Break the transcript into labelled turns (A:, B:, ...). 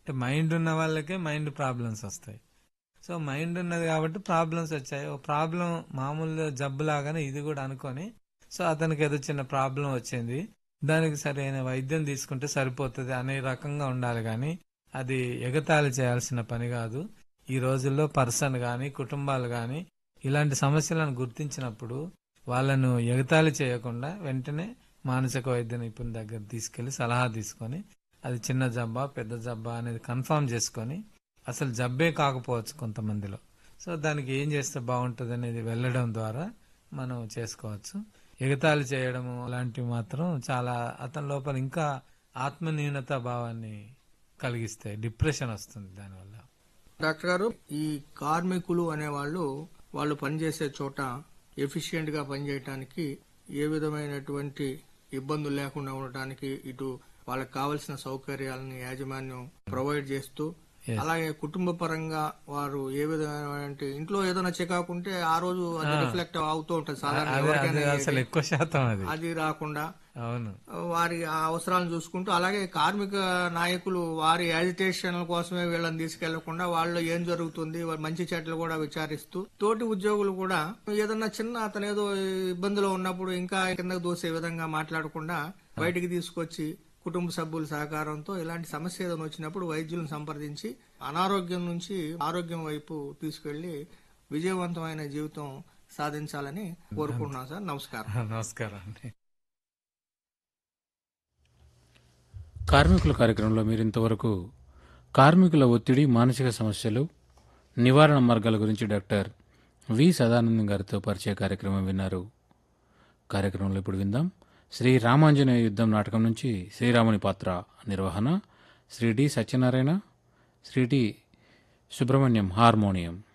A: అంటే మైండ్ ఉన్న వాళ్ళకే మైండ్ ప్రాబ్లమ్స్ వస్తాయి సో మైండ్ ఉన్నది కాబట్టి ప్రాబ్లమ్స్ వచ్చాయి ఓ ప్రాబ్లం మామూలు జబ్బు లాగానే ఇది కూడా అనుకొని సో అతనికి ఏదో చిన్న ప్రాబ్లం వచ్చింది దానికి సరైన వైద్యం తీసుకుంటే సరిపోతుంది అనే రకంగా ఉండాలి కానీ అది ఎగతాళి చేయాల్సిన పని కాదు ఈ రోజుల్లో పర్సన్ గాని కుటుంబాలు గాని ఇలాంటి సమస్యలను గుర్తించినప్పుడు వాళ్ళను ఎగతాళి చేయకుండా వెంటనే మానసిక వైద్య నిపుణుల దగ్గర తీసుకెళ్లి సలహా తీసుకొని అది చిన్న జబ్బా పెద్ద జబ్బా అనేది కన్ఫర్మ్ చేసుకొని అసలు జబ్బే కాకపోవచ్చు కొంతమందిలో సో దానికి ఏం చేస్తే బాగుంటుంది అనేది వెళ్ళడం ద్వారా మనం చేసుకోవచ్చు ఎగతాళి చేయడము అలాంటివి మాత్రం చాలా అతని లోపల ఇంకా ఆత్మన్యూనత భావాన్ని కలిగిస్తాయి డిప్రెషన్ వస్తుంది దానివల్ల
B: డాక్టర్ గారు ఈ కార్మికులు అనేవాళ్ళు వాళ్ళు పనిచేసే చోట ఎఫిషియెంట్ గా పనిచేయటానికి ఏ విధమైనటువంటి ఇబ్బందులు లేకుండా ఉండటానికి ఇటు వాళ్ళకి కావలసిన సౌకర్యాలను యాజమాన్యం ప్రొవైడ్ చేస్తూ
A: Yes.
B: అలాగే కుటుంబ పరంగా వారు ఏ విధమైన ఇంట్లో ఏదైనా చికాకుంటే ఆ రోజు అది రిఫ్లెక్ట్ అవుతూ ఉంటుంది సాధారణ
A: అదే
B: ఎవరికైనా
A: అదే అసలు ఎక్కువ శాతం అది
B: అది రాకుండా
A: అవును
B: వారి ఆ అవసరాలను చూసుకుంటూ అలాగే కార్మిక నాయకులు వారి యాజిటేషన్ కోసమే వీళ్ళని తీసుకెళ్లకుండా వాళ్ళు ఏం జరుగుతుంది వారి మంచి చెట్లు కూడా విచారిస్తూ తోటి ఉద్యోగులు కూడా ఏదన్నా చిన్న అతను ఏదో ఇబ్బందిలో ఉన్నప్పుడు ఇంకా కిందకు దూసే విధంగా మాట్లాడకుండా బయటికి తీసుకొచ్చి కుటుంబ సభ్యుల సహకారంతో ఇలాంటి సమస్య ఏదైనా వచ్చినప్పుడు వైద్యులను సంప్రదించి అనారోగ్యం నుంచి ఆరోగ్యం వైపు తీసుకెళ్లి విజయవంతమైన జీవితం సాధించాలని కోరుకుంటున్నాను సార్ నమస్కారం
A: నమస్కారం అండి
C: కార్మికుల కార్యక్రమంలో మీరు ఇంతవరకు కార్మికుల ఒత్తిడి మానసిక సమస్యలు నివారణ మార్గాల గురించి డాక్టర్ వి సదానందం గారితో పరిచయ కార్యక్రమం విన్నారు కార్యక్రమంలో ఇప్పుడు విందాం శ్రీ రామాంజనేయ యుద్ధం నాటకం నుంచి శ్రీరాముని పాత్ర నిర్వహణ Shri D Satyanarayana Shri D Subrahmanyam harmonium